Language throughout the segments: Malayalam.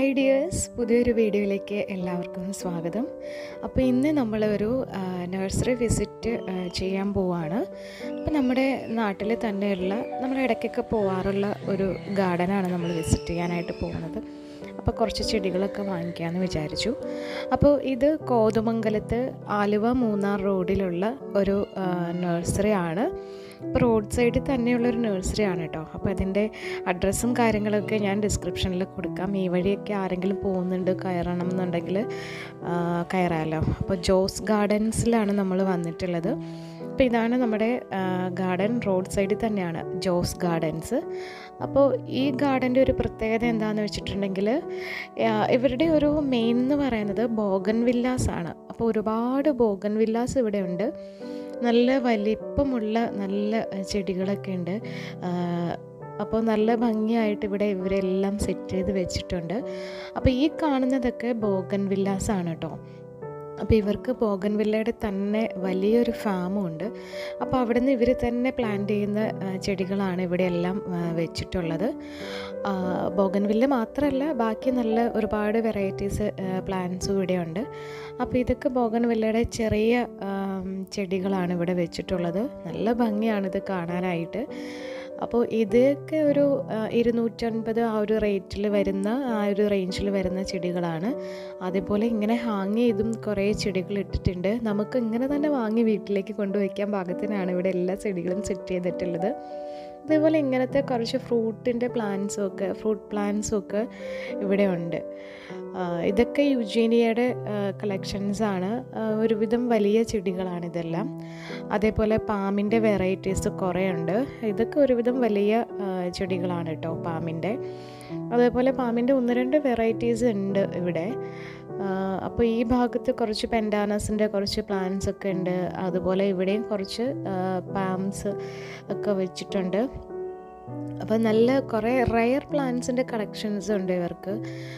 ഹായ് ഡിയേഴ്സ് പുതിയൊരു വീഡിയോയിലേക്ക് എല്ലാവർക്കും സ്വാഗതം അപ്പോൾ ഇന്ന് നമ്മൾ ഒരു നഴ്സറി വിസിറ്റ് ചെയ്യാൻ പോവാണ് അപ്പോൾ നമ്മുടെ നാട്ടിൽ തന്നെയുള്ള നമ്മൾ ഇടയ്ക്കൊക്കെ പോവാറുള്ള ഒരു ഗാർഡനാണ് നമ്മൾ വിസിറ്റ് ചെയ്യാനായിട്ട് പോകുന്നത് അപ്പോൾ കുറച്ച് ചെടികളൊക്കെ വാങ്ങിക്കാമെന്ന് വിചാരിച്ചു അപ്പോൾ ഇത് കോതമംഗലത്ത് ആലുവ മൂന്നാർ റോഡിലുള്ള ഒരു നഴ്സറി ആണ് ഇപ്പോൾ റോഡ് സൈഡിൽ തന്നെയുള്ള ഒരു നഴ്സറി ആണ് കേട്ടോ അപ്പോൾ അതിൻ്റെ അഡ്രസ്സും കാര്യങ്ങളൊക്കെ ഞാൻ ഡിസ്ക്രിപ്ഷനിൽ കൊടുക്കാം ഈ വഴിയൊക്കെ ആരെങ്കിലും പോകുന്നുണ്ട് കയറണം എന്നുണ്ടെങ്കിൽ കയറാമല്ലോ അപ്പോൾ ജോസ് ഗാർഡൻസിലാണ് നമ്മൾ വന്നിട്ടുള്ളത് അപ്പോൾ ഇതാണ് നമ്മുടെ ഗാർഡൻ റോഡ് സൈഡിൽ തന്നെയാണ് ജോസ് ഗാർഡൻസ് അപ്പോൾ ഈ ഗാർഡൻ്റെ ഒരു പ്രത്യേകത എന്താണെന്ന് വെച്ചിട്ടുണ്ടെങ്കിൽ ഇവരുടെ ഒരു മെയിൻ എന്ന് പറയുന്നത് ബോഗൻ വില്ലാസ് ആണ് അപ്പോൾ ഒരുപാട് ബോഗൻ വില്ലാസ് ഇവിടെ ഉണ്ട് നല്ല വലിപ്പമുള്ള നല്ല ചെടികളൊക്കെ ഉണ്ട് അപ്പോൾ നല്ല ഭംഗിയായിട്ട് ഇവിടെ ഇവരെല്ലാം സെറ്റ് ചെയ്ത് വെച്ചിട്ടുണ്ട് അപ്പോൾ ഈ കാണുന്നതൊക്കെ ബോഗൻ വില്ലാസ് ആണ് കേട്ടോ അപ്പോൾ ഇവർക്ക് ബോഗൻവില്ലയുടെ തന്നെ വലിയൊരു ഫാമും ഉണ്ട് അപ്പോൾ അവിടെ നിന്ന് ഇവർ തന്നെ പ്ലാന്റ് ചെയ്യുന്ന ചെടികളാണ് ഇവിടെ എല്ലാം വെച്ചിട്ടുള്ളത് ബോഗൻവില്ല മാത്രമല്ല ബാക്കി നല്ല ഒരുപാട് വെറൈറ്റീസ് പ്ലാന്റ്സും ഇവിടെ ഉണ്ട് അപ്പോൾ ഇതൊക്കെ ബോഗൻവില്ലയുടെ ചെറിയ ചെടികളാണ് ഇവിടെ വെച്ചിട്ടുള്ളത് നല്ല ഭംഗിയാണിത് കാണാനായിട്ട് അപ്പോൾ ഇതൊക്കെ ഒരു ഇരുന്നൂറ്റൻപത് ആ ഒരു റേറ്റിൽ വരുന്ന ആ ഒരു റേഞ്ചിൽ വരുന്ന ചെടികളാണ് അതേപോലെ ഇങ്ങനെ ഹാങ് ചെയ്തും കുറേ ചെടികൾ ഇട്ടിട്ടുണ്ട് നമുക്ക് ഇങ്ങനെ തന്നെ വാങ്ങി വീട്ടിലേക്ക് കൊണ്ടുവയ്ക്കാൻ പാകത്തിനാണ് ഇവിടെ എല്ലാ ചെടികളും സെറ്റ് ചെയ്തിട്ടുള്ളത് അതേപോലെ ഇങ്ങനത്തെ കുറച്ച് ഫ്രൂട്ടിൻ്റെ പ്ലാന്റ്സും ഒക്കെ ഫ്രൂട്ട് പ്ലാന്റ്സും ഒക്കെ ഇവിടെ ഉണ്ട് ഇതൊക്കെ യുജീനിയയുടെ കളക്ഷൻസ് ആണ് ഒരുവിധം വലിയ ചെടികളാണ് ഇതെല്ലാം അതേപോലെ പാമ്പിൻ്റെ വെറൈറ്റീസ് കുറേ ഉണ്ട് ഇതൊക്കെ ഒരുവിധം വലിയ ചെടികളാണ് കേട്ടോ പാമ്പിൻ്റെ അതേപോലെ പാമ്പിൻ്റെ ഒന്ന് രണ്ട് വെറൈറ്റീസ് ഉണ്ട് ഇവിടെ അപ്പോൾ ഈ ഭാഗത്ത് കുറച്ച് പെൻഡാനസിൻ്റെ കുറച്ച് പ്ലാന്റ്സ് ഒക്കെ ഉണ്ട് അതുപോലെ ഇവിടെയും കുറച്ച് പാംസ് ഒക്കെ വെച്ചിട്ടുണ്ട് അപ്പോൾ നല്ല കുറേ റയർ പ്ലാന്റ്സിൻ്റെ കളക്ഷൻസ് ഉണ്ട് ഇവർക്ക്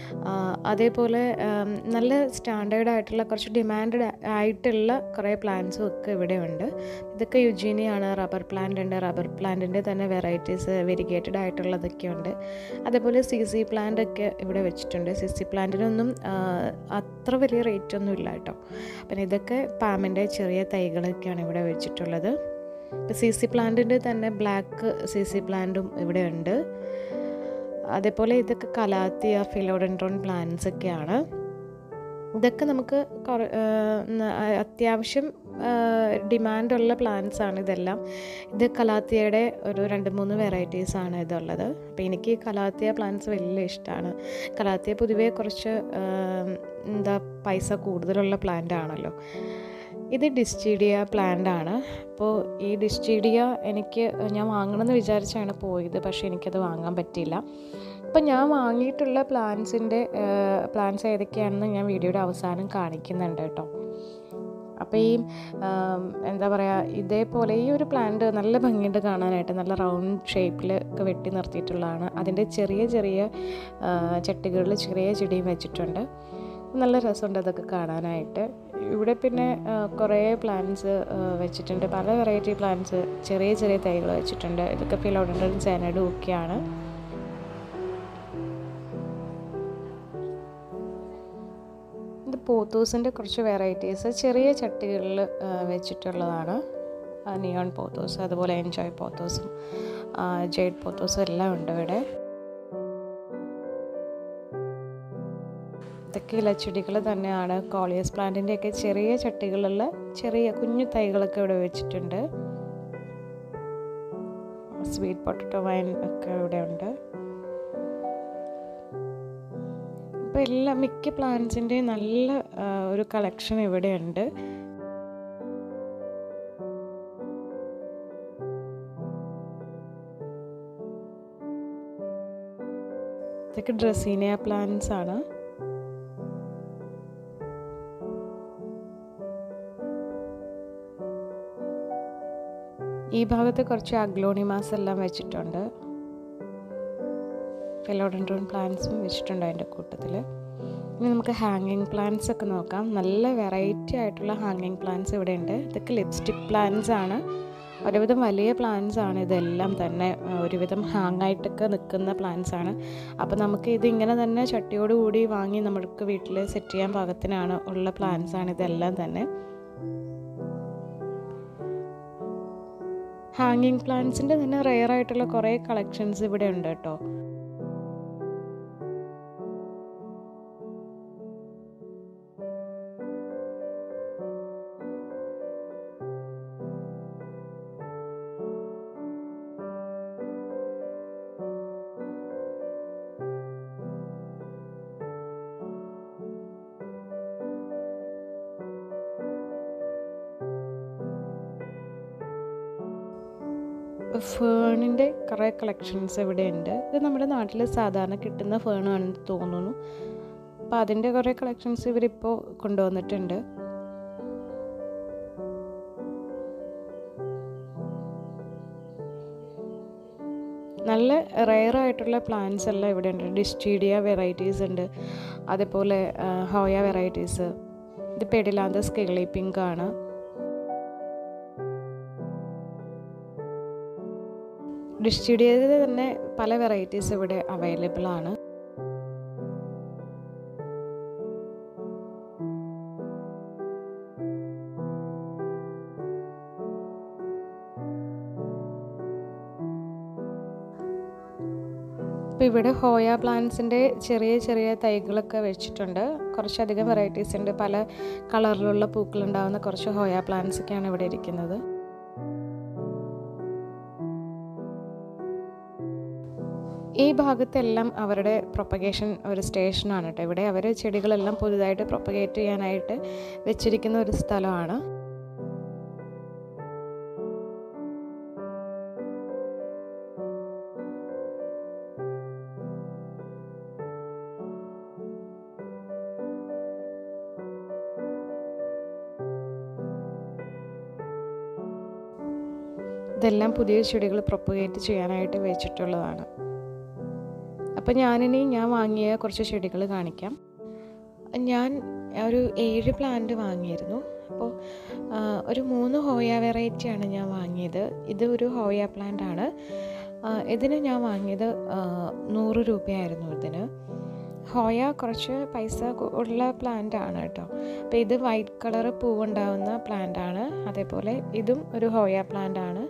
അതേപോലെ നല്ല സ്റ്റാൻഡേർഡ് ആയിട്ടുള്ള കുറച്ച് ഡിമാൻഡ് ആയിട്ടുള്ള കുറേ പ്ലാന്റ്സും ഒക്കെ ഇവിടെ ഉണ്ട് ഇതൊക്കെ യുജീനിയാണ് റബ്ബർ പ്ലാന്റ് ഉണ്ട് റബ്ബർ പ്ലാന്റിൻ്റെ തന്നെ വെറൈറ്റീസ് വെരിഗേറ്റഡ് ആയിട്ടുള്ളതൊക്കെ ഉണ്ട് അതേപോലെ സി സി പ്ലാന്റ് ഒക്കെ ഇവിടെ വെച്ചിട്ടുണ്ട് സി സി പ്ലാന്റിനൊന്നും അത്ര വലിയ റേറ്റ് ഒന്നും ഇല്ല കേട്ടോ പിന്നെ ഇതൊക്കെ പാമ്പിൻ്റെ ചെറിയ തൈകളൊക്കെയാണ് ഇവിടെ വെച്ചിട്ടുള്ളത് ഇപ്പോൾ സി സി പ്ലാന്റിൻ്റെ തന്നെ ബ്ലാക്ക് സി സി പ്ലാന്റും ഇവിടെ ഉണ്ട് അതേപോലെ ഇതൊക്കെ കലാത്തിയ ഫിലോഡൻഡ്രോൺ പ്ലാന്റ്സ് ഒക്കെയാണ് ഇതൊക്കെ നമുക്ക് അത്യാവശ്യം ഡിമാൻഡുള്ള പ്ലാന്റ്സ് ആണ് ഇതെല്ലാം ഇത് കലാത്തിയയുടെ ഒരു രണ്ട് മൂന്ന് വെറൈറ്റീസ് ആണ് ഇതുള്ളത് അപ്പോൾ എനിക്ക് കലാത്തിയ പ്ലാന്റ്സ് വലിയ ഇഷ്ടമാണ് കലാത്തിയ പൊതുവേ കുറച്ച് എന്താ പൈസ കൂടുതലുള്ള പ്ലാന്റ് ആണല്ലോ ഇത് ഡിസ്റ്റീഡിയ പ്ലാന്റ് ആണ് അപ്പോൾ ഈ ഡിസ്റ്റീഡിയ എനിക്ക് ഞാൻ വാങ്ങണമെന്ന് വിചാരിച്ചാണ് പോയത് പക്ഷേ എനിക്കത് വാങ്ങാൻ പറ്റിയില്ല അപ്പോൾ ഞാൻ വാങ്ങിയിട്ടുള്ള പ്ലാന്റ്സിൻ്റെ പ്ലാന്റ്സ് ഏതൊക്കെയാണെന്ന് ഞാൻ വീഡിയോയുടെ അവസാനം കാണിക്കുന്നുണ്ട് കേട്ടോ അപ്പോൾ ഈ എന്താ പറയുക ഇതേപോലെ ഈ ഒരു പ്ലാന്റ് നല്ല ഭംഗിയുണ്ട് കാണാനായിട്ട് നല്ല റൗണ്ട് ഷേപ്പിൽ ഒക്കെ വെട്ടി നിർത്തിയിട്ടുള്ളതാണ് അതിൻ്റെ ചെറിയ ചെറിയ ചട്ടികളിൽ ചെറിയ ചെടിയും വെച്ചിട്ടുണ്ട് നല്ല രസമുണ്ട് അതൊക്കെ കാണാനായിട്ട് ഇവിടെ പിന്നെ കുറേ പ്ലാന്റ്സ് വെച്ചിട്ടുണ്ട് പല വെറൈറ്റി പ്ലാന്റ്സ് ചെറിയ ചെറിയ തൈകൾ വെച്ചിട്ടുണ്ട് ഇതൊക്കെ ഫിലോഡൻഡൻ സാനഡും ഒക്കെയാണ് ഇത് പോത്തൂസിൻ്റെ കുറച്ച് വെറൈറ്റീസ് ചെറിയ ചട്ടികളിൽ വെച്ചിട്ടുള്ളതാണ് നിയോൺ പോത്തോസ് അതുപോലെ എൻജോയ് പോത്തോസും ജെയ്ഡ് പോത്തോസും എല്ലാം ഉണ്ട് ഇവിടെ ഇതൊക്കെ ഇലച്ചെടികൾ തന്നെയാണ് കോളിയസ് പ്ലാന്റിൻ്റെ ഒക്കെ ചെറിയ ചട്ടികളുള്ള ചെറിയ കുഞ്ഞു തൈകളൊക്കെ ഇവിടെ വെച്ചിട്ടുണ്ട് സ്വീറ്റ് പൊട്ടറ്റോ വൈൻ ഒക്കെ ഇവിടെ ഉണ്ട് ഇപ്പോൾ എല്ലാ മിക്ക പ്ലാന്റ്സിൻ്റെയും നല്ല ഒരു കളക്ഷൻ ഇവിടെ ഉണ്ട് ഇതൊക്കെ ഡ്രസീനിയ പ്ലാന്റ്സ് ആണ് ഈ ഭാഗത്ത് കുറച്ച് അഗ്ലോണിമാസ് എല്ലാം വെച്ചിട്ടുണ്ട് ഫെലോഡൻഡ്രോൺ പ്ലാന്റ്സും വെച്ചിട്ടുണ്ട് അതിൻ്റെ കൂട്ടത്തിൽ ഇനി നമുക്ക് ഹാങ്ങിങ് പ്ലാന്റ്സ് ഒക്കെ നോക്കാം നല്ല വെറൈറ്റി ആയിട്ടുള്ള ഹാങ്ങിങ് പ്ലാന്റ്സ് ഇവിടെ ഉണ്ട് ഇതൊക്കെ ലിപ്സ്റ്റിക് പ്ലാന്റ്സ് ആണ് ഒരുവിധം വലിയ പ്ലാന്റ്സ് ആണ് ഇതെല്ലാം തന്നെ ആ, ഒരുവിധം ഹാങ് ആയിട്ടൊക്കെ നിൽക്കുന്ന പ്ലാന്റ്സ് ആണ് അപ്പോൾ നമുക്ക് ഇത് ഇങ്ങനെ തന്നെ ചട്ടിയോട് കൂടി വാങ്ങി നമുക്ക് വീട്ടിൽ സെറ്റ് ചെയ്യാൻ പാകത്തിനാണ് ഉള്ള പ്ലാന്റ്സ് ആണ് ഇതെല്ലാം തന്നെ ഹാങ്ങിങ് പ്ലാന്റ്സിൻ്റെ തന്നെ റെയർ ആയിട്ടുള്ള കുറേ കളക്ഷൻസ് ഇവിടെ ഉണ്ട് കേട്ടോ ഫേണിൻ്റെ കുറേ കളക്ഷൻസ് ഇവിടെ ഉണ്ട് ഇത് നമ്മുടെ നാട്ടിൽ സാധാരണ കിട്ടുന്ന ഫേണാണെന്ന് തോന്നുന്നു അപ്പോൾ അതിൻ്റെ കുറേ കളക്ഷൻസ് ഇവരിപ്പോൾ കൊണ്ടുവന്നിട്ടുണ്ട് നല്ല റെയർ ആയിട്ടുള്ള പ്ലാന്റ്സ് എല്ലാം ഇവിടെ ഉണ്ട് ഡിസ്റ്റീഡിയ വെറൈറ്റീസ് ഉണ്ട് അതേപോലെ ആ, ഹോയ വെറൈറ്റീസ് ഇത് പെഡിലാന്ത സ്കെയിലി പിങ്ക് ആണ് ഡിസ്റ്റിഡിയയിൽ തന്നെ പല വെറൈറ്റീസ് ഇവിടെ അവൈലബിൾ ആണ് ഇപ്പോൾ ഇവിടെ ഹോയ പ്ലാന്റ്സിൻ്റെ ചെറിയ ചെറിയ തൈകളൊക്കെ വെച്ചിട്ടുണ്ട് കുറച്ചധികം വെറൈറ്റീസ് ഉണ്ട് പല കളറിലുള്ള പൂക്കളുണ്ടാകുന്ന കുറച്ച് ഹോയ പ്ലാന്റ്സ് ഒക്കെയാണ് ഇവിടെ ഇരിക്കുന്നത് ഈ ഭാഗത്തെല്ലാം അവരുടെ പ്രൊപ്പഗേഷൻ ഒരു സ്റ്റേഷനാണ് കേട്ടോ ഇവിടെ അവർ ചെടികളെല്ലാം പുതുതായിട്ട് പ്രൊപ്പഗേറ്റ് ചെയ്യാനായിട്ട് വെച്ചിരിക്കുന്ന ഒരു സ്ഥലമാണ് ഇതെല്ലാം പുതിയ ചെടികൾ പ്രൊപ്പഗേറ്റ് ചെയ്യാനായിട്ട് വെച്ചിട്ടുള്ളതാണ് അപ്പോൾ ഞാനിനി ഞാൻ വാങ്ങിയ കുറച്ച് ചെടികൾ കാണിക്കാം ഞാൻ ഒരു ഏഴ് പ്ലാന്റ് വാങ്ങിയിരുന്നു അപ്പോൾ ആ, ഒരു മൂന്ന് ഹോയ വെറൈറ്റിയാണ് ഞാൻ വാങ്ങിയത് ഇത് ഒരു ഹോയ പ്ലാന്റ് ആണ് ആ, ഇതിന് ഞാൻ വാങ്ങിയത് ആ, നൂറ് രൂപയായിരുന്നു ഇതിന് ഹോയ കുറച്ച് പൈസ കു- ഉള്ള പ്ലാന്റ് ആണ് കേട്ടോ അപ്പോൾ ഇത് വൈറ്റ് കളർ പൂവുണ്ടാവുന്ന പ്ലാന്റ് ആണ് അതേപോലെ ഇതും ഒരു ഹോയ പ്ലാന്റ് ആണ്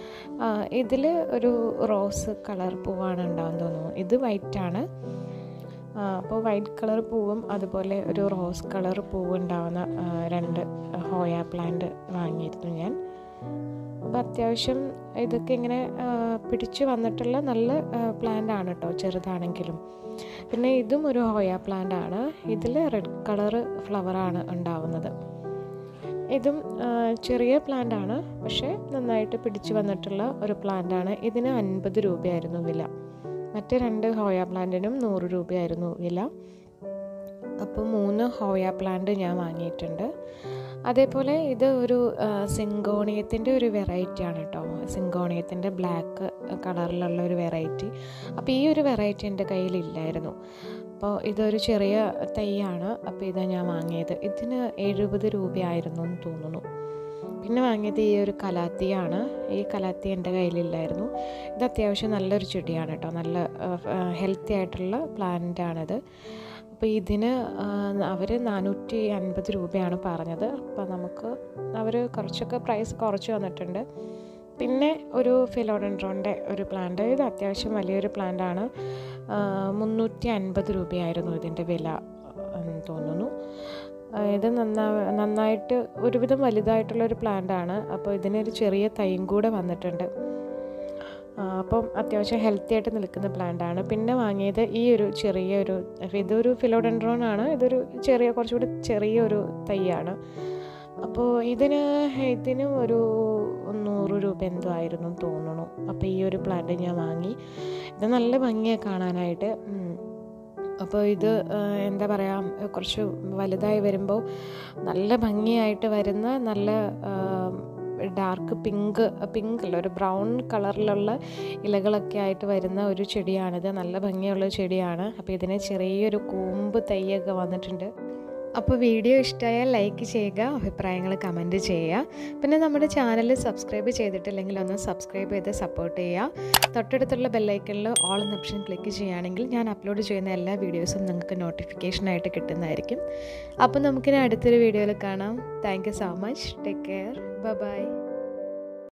ഇതിൽ ഒരു റോസ് കളർ പൂവാണ് ഉണ്ടാവും തോന്നുന്നു ഇത് വൈറ്റ് ആണ് അപ്പോൾ വൈറ്റ് കളർ പൂവും അതുപോലെ ഒരു റോസ് കളർ പൂവ് ഉണ്ടാവുന്ന ആ, രണ്ട് ഹോയ പ്ലാന്റ് വാങ്ങിയിരുന്നു ഞാൻ അപ്പോൾ അത്യാവശ്യം ഇതൊക്കെ ഇങ്ങനെ ആ, പിടിച്ച് വന്നിട്ടുള്ള നല്ല പ്ലാന്റ് ആണ് കേട്ടോ ചെറുതാണെങ്കിലും പിന്നെ ഇതും ഒരു ഹോയ പ്ലാന്റ് ആണ് ഇതിൽ റെഡ് കളർ ഫ്ലവറാണ് ഉണ്ടാവുന്നത് ഇതും ആ, ചെറിയ പ്ലാന്റ് ആണ് പക്ഷേ നന്നായിട്ട് പിടിച്ചു വന്നിട്ടുള്ള ഒരു പ്ലാന്റ് ആണ് ഇതിന് അൻപത് രൂപയായിരുന്നു വില മറ്റ് രണ്ട് ഹോയ പ്ലാന്റിനും നൂറ് രൂപയായിരുന്നു വില അപ്പോൾ മൂന്ന് ഹോയ പ്ലാന്റ് ഞാൻ വാങ്ങിയിട്ടുണ്ട് അതേപോലെ ഇത് ഒരു സിങ്കോണിയത്തിൻ്റെ ഒരു വെറൈറ്റി ആണ് കേട്ടോ സിങ്കോണിയത്തിൻ്റെ ബ്ലാക്ക് കളറിലുള്ള ഒരു വെറൈറ്റി അപ്പോൾ ഈ ഒരു വെറൈറ്റി എൻ്റെ കയ്യിലില്ലായിരുന്നു അപ്പോൾ ഇതൊരു ചെറിയ തൈയാണ് അപ്പോൾ ഇതാ ഞാൻ വാങ്ങിയത് ഇതിന് എഴുപത് രൂപയായിരുന്നു എന്ന് തോന്നുന്നു പിന്നെ വാങ്ങിയത് ഈ ഒരു കലാത്തിയാണ് ഈ കലാത്തി എൻ്റെ കയ്യിലില്ലായിരുന്നു ഇത് അത്യാവശ്യം നല്ലൊരു ചെടിയാണ് കേട്ടോ നല്ല ഹെൽത്തി ആയിട്ടുള്ള പ്ലാന്റ് ആണിത് അപ്പോൾ ഇതിന് അവർ നാനൂറ്റി അൻപത് രൂപയാണ് പറഞ്ഞത് അപ്പോൾ നമുക്ക് അവർ കുറച്ചൊക്കെ പ്രൈസ് കുറച്ച് വന്നിട്ടുണ്ട് പിന്നെ ഒരു ഫിലോഡൻഡ്രോൻ്റെ ഒരു പ്ലാന്റ് ഇത് അത്യാവശ്യം വലിയൊരു പ്ലാന്റ് ആണ് മുന്നൂറ്റി അൻപത് രൂപയായിരുന്നു ഇതിൻ്റെ വില എന്ന് തോന്നുന്നു ആ, ഇത് നന്നാ നന്നായിട്ട് ഒരുവിധം വലുതായിട്ടുള്ളൊരു പ്ലാന്റ് ആണ് അപ്പോൾ ഇതിനൊരു ചെറിയ തൈയും കൂടെ വന്നിട്ടുണ്ട് ആ, അപ്പം അത്യാവശ്യം ഹെൽത്തി ആയിട്ട് നിൽക്കുന്ന പ്ലാന്റ് ആണ് പിന്നെ വാങ്ങിയത് ഈ ഒരു ചെറിയൊരു ഇതൊരു ഫിലോഡൻഡ്രോൺ ആണ് ഇതൊരു ചെറിയ കുറച്ചുകൂടി ചെറിയൊരു തൈയാണ് അപ്പോൾ ഇതിന് ഇതിന് ഒരു നൂറ് രൂപ എന്തോ ആയിരുന്നു എന്ന് തോന്നുന്നു അപ്പോൾ ഈ ഒരു പ്ലാന്റ് ഞാൻ വാങ്ങി ഇത് നല്ല ഭംഗിയാണ് കാണാനായിട്ട് ഉം. അപ്പോൾ ഇത് ആ, എന്താ പറയുക കുറച്ച് വലുതായി വരുമ്പോൾ നല്ല ഭംഗിയായിട്ട് വരുന്ന നല്ല ഡാർക്ക് പിങ്ക് പിങ്ക് അല്ല ഒരു ബ്രൗൺ കളറിലുള്ള ഇലകളൊക്കെ ആയിട്ട് വരുന്ന ഒരു ചെടിയാണിത് നല്ല ഭംഗിയുള്ള ചെടിയാണ് അപ്പോൾ ഇതിന് ചെറിയൊരു കൂമ്പ് തൈയൊക്കെ വന്നിട്ടുണ്ട് അപ്പോൾ വീഡിയോ ഇഷ്ടമായാൽ ലൈക്ക് ചെയ്യുക അഭിപ്രായങ്ങൾ കമൻറ്റ് ചെയ്യുക പിന്നെ നമ്മുടെ ചാനൽ സബ്സ്ക്രൈബ് ചെയ്തിട്ടില്ലെങ്കിൽ ഒന്ന് സബ്സ്ക്രൈബ് ചെയ്ത് സപ്പോർട്ട് ചെയ്യുക തൊട്ടടുത്തുള്ള ബെല്ലൈക്കണിൽ ഓൾ എന്ന ഓപ്ഷൻ ക്ലിക്ക് ചെയ്യുകയാണെങ്കിൽ ഞാൻ അപ്ലോഡ് ചെയ്യുന്ന എല്ലാ വീഡിയോസും നിങ്ങൾക്ക് നോട്ടിഫിക്കേഷനായിട്ട് കിട്ടുന്നതായിരിക്കും അപ്പോൾ നമുക്കിനി അടുത്തൊരു വീഡിയോയിൽ കാണാം thank you so much take care by